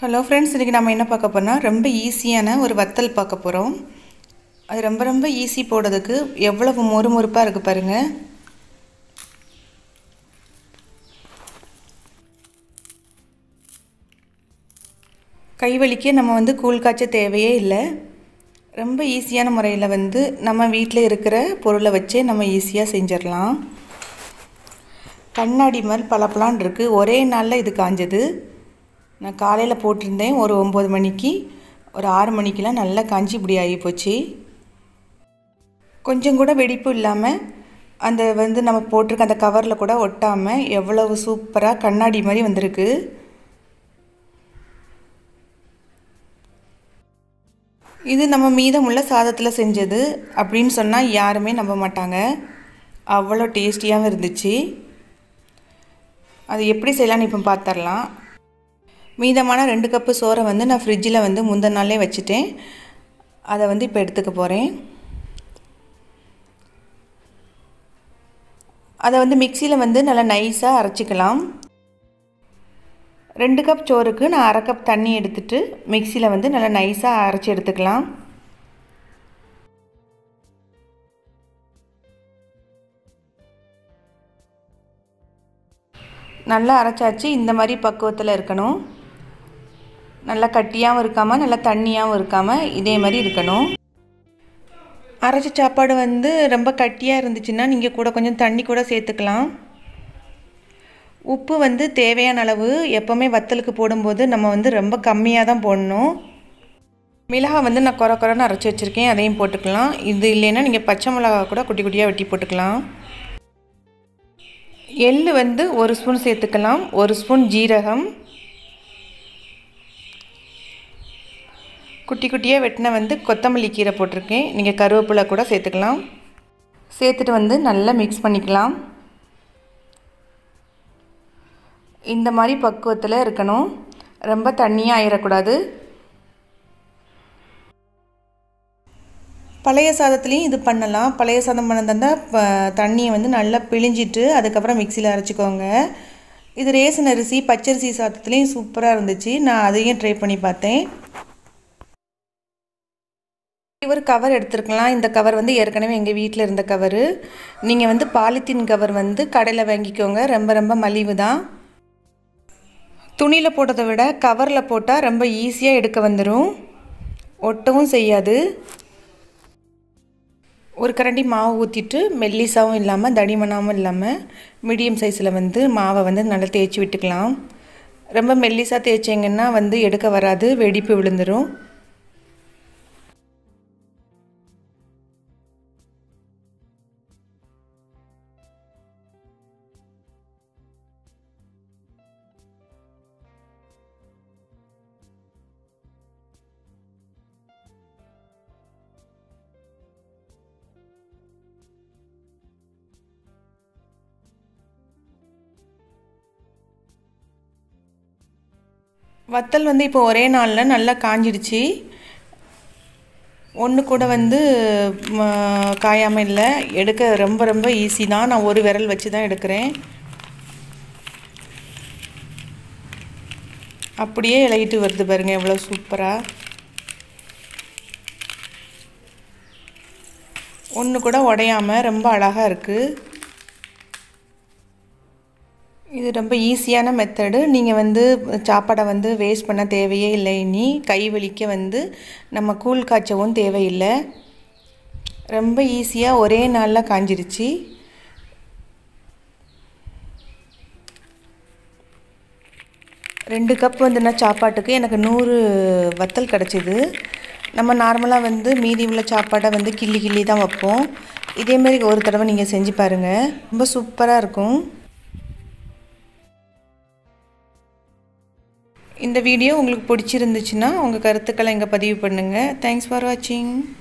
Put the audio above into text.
hello friends இன்றைக்கி நம்ம என்ன பார்க்க போறோம்னா ரொம்ப ஈஸியான ஒரு வத்தல் பார்க்க போகிறோம் அது ரொம்ப ரொம்ப ஈஸி போடுறதுக்கு எவ்வளவு மொறுமொறுப்பாக இருக்குது பாருங்கள் கை வலிக்க நம்ம வந்து கூழ் காய்ச்ச தேவையே இல்லை ரொம்ப ஈஸியான முறையில் வந்து நம்ம வீட்டில் இருக்கிற பொருளை வச்சே நம்ம ஈஸியாக செஞ்சிடலாம் கண்ணாடி மாதிரி பளபளான் இருக்குது ஒரே நாளில் இது காஞ்சது நான் காலையில் போட்டிருந்தேன் ஒரு ஒம்பது மணிக்கு ஒரு ஆறு மணிக்கெலாம் நல்லா காஞ்சி இப்படி ஆகி போச்சு கொஞ்சம் கூட வெடிப்பு இல்லாமல் அந்த வந்து நம்ம போட்டிருக்க அந்த கவரில் கூட ஒட்டாமல் எவ்வளவு சூப்பராக கண்ணாடி மாதிரி வந்திருக்கு இது நம்ம மீதமுள்ள சாதத்தில் செஞ்சது அப்படின்னு சொன்னால் யாருமே நம்ப மாட்டாங்க அவ்வளோ டேஸ்டியாகவும் இருந்துச்சு அது எப்படி செய்யலான்னு இப்போ பார்த்துடலாம் மீதமான ரெண்டு கப்பு சோறை வந்து நான் ஃப்ரிட்ஜில் வந்து முந்தின நாளே வச்சுட்டேன் அதை வந்து இப்போ எடுத்துக்க போகிறேன் அதை வந்து மிக்சியில் வந்து நல்லா நைஸாக அரைச்சிக்கலாம் ரெண்டு கப் சோறுக்கு நான் அரை கப் தண்ணி எடுத்துட்டு மிக்சியில் வந்து நல்லா நைஸாக அரைச்சி எடுத்துக்கலாம் நல்லா அரைச்சாச்சு இந்த மாதிரி பக்குவத்தில் இருக்கணும் நல்லா கட்டியாகவும் இருக்காமல் நல்லா தண்ணியாகவும் இருக்காமல் இதே மாதிரி இருக்கணும் அரைச்ச சாப்பாடு வந்து ரொம்ப கட்டியாக இருந்துச்சுன்னா நீங்கள் கூட கொஞ்சம் தண்ணி கூட சேர்த்துக்கலாம் உப்பு வந்து தேவையான அளவு எப்போவுமே வத்தலுக்கு போடும்போது நம்ம வந்து ரொம்ப கம்மியாக தான் போடணும் மிளகாய் வந்து நான் குறை குறைன்னு அரைச்சி வச்சுருக்கேன் அதையும் போட்டுக்கலாம் இது இல்லைன்னா நீங்கள் பச்சை மிளகா கூட குட்டி குட்டியாக வெட்டி போட்டுக்கலாம் எள் வந்து ஒரு ஸ்பூன் சேர்த்துக்கலாம் ஒரு ஸ்பூன் ஜீரகம் குட்டி குட்டியாக வெட்டின வந்து கொத்தமல்லி கீரை போட்டிருக்கேன் நீங்கள் கருவேப்பிலை கூட சேர்த்துக்கலாம் சேர்த்துட்டு வந்து நல்லா மிக்ஸ் பண்ணிக்கலாம் இந்த மாதிரி பக்குவத்தில் இருக்கணும் ரொம்ப தண்ணியாக ஆயிடக்கூடாது பழைய சாதத்துலேயும் இது பண்ணலாம் பழைய சாதம் பண்ணதான் தண்ணியை வந்து நல்லா பிழிஞ்சிட்டு அதுக்கப்புறம் மிக்சியில் அரைச்சிக்கோங்க இது ரேசன் அரிசி பச்சரிசி சாதத்துலேயும் சூப்பராக இருந்துச்சு நான் அதையும் ட்ரை பண்ணி பார்த்தேன் ஒரு கவர் எடுத்துருக்கலாம் இந்த கவர் வந்து ஏற்கனவே எங்கள் வீட்டில் இருந்த கவரு நீங்கள் வந்து பாலித்தீன் கவர் வந்து கடையில் வாங்கிக்கோங்க ரொம்ப ரொம்ப மலிவு தான் துணியில் போட்டதை விட கவரில் போட்டால் ரொம்ப ஈஸியாக எடுக்க வந்துடும் ஒட்டவும் செய்யாது ஒரு கரண்டி மாவு ஊற்றிட்டு மெல்லிசாவும் இல்லாமல் தடிமனாகவும் இல்லாமல் மீடியம் சைஸில் வந்து மாவை வந்து நல்லா தேய்ச்சி விட்டுக்கலாம் ரொம்ப மெல்லிசாக தேய்ச்சிங்கன்னா வந்து எடுக்க வராது வெடிப்பு விழுந்துடும் வத்தல் வந்து இப்போ ஒரே நாளில் நல்லா காஞ்சிடுச்சு ஒன்று கூட வந்து காயாமல் இல்லை எடுக்க ரொம்ப ரொம்ப ஈஸி தான் நான் ஒரு விரல் வச்சு தான் எடுக்கிறேன் அப்படியே இலகிட்டு வருது பாருங்கள் எவ்வளோ சூப்பராக ஒன்று கூட உடையாமல் ரொம்ப அழகாக இருக்குது இது ரொம்ப ஈஸியான மெத்தடு நீங்கள் வந்து சாப்பாடை வந்து வேஸ்ட் பண்ண தேவையே இல்லை இனி கை வலிக்க வந்து நம்ம கூழ் காய்ச்சவும் தேவையில்லை ரொம்ப ஈஸியாக ஒரே நாளில் காஞ்சிருச்சு ரெண்டு கப் வந்துன்னா சாப்பாட்டுக்கு எனக்கு நூறு வத்தல் கிடச்சிது நம்ம நார்மலாக வந்து மீதி உள்ள சாப்பாடை வந்து கிள்ளி கிள்ளி தான் வைப்போம் இதேமாரி ஒரு தடவை நீங்கள் செஞ்சு பாருங்கள் ரொம்ப சூப்பராக இருக்கும் இந்த வீடியோ உங்களுக்கு பிடிச்சிருந்துச்சுன்னா உங்கள் கருத்துக்களை இங்கே பதிவு பண்ணுங்கள் தேங்க்ஸ் ஃபார் வாட்சிங்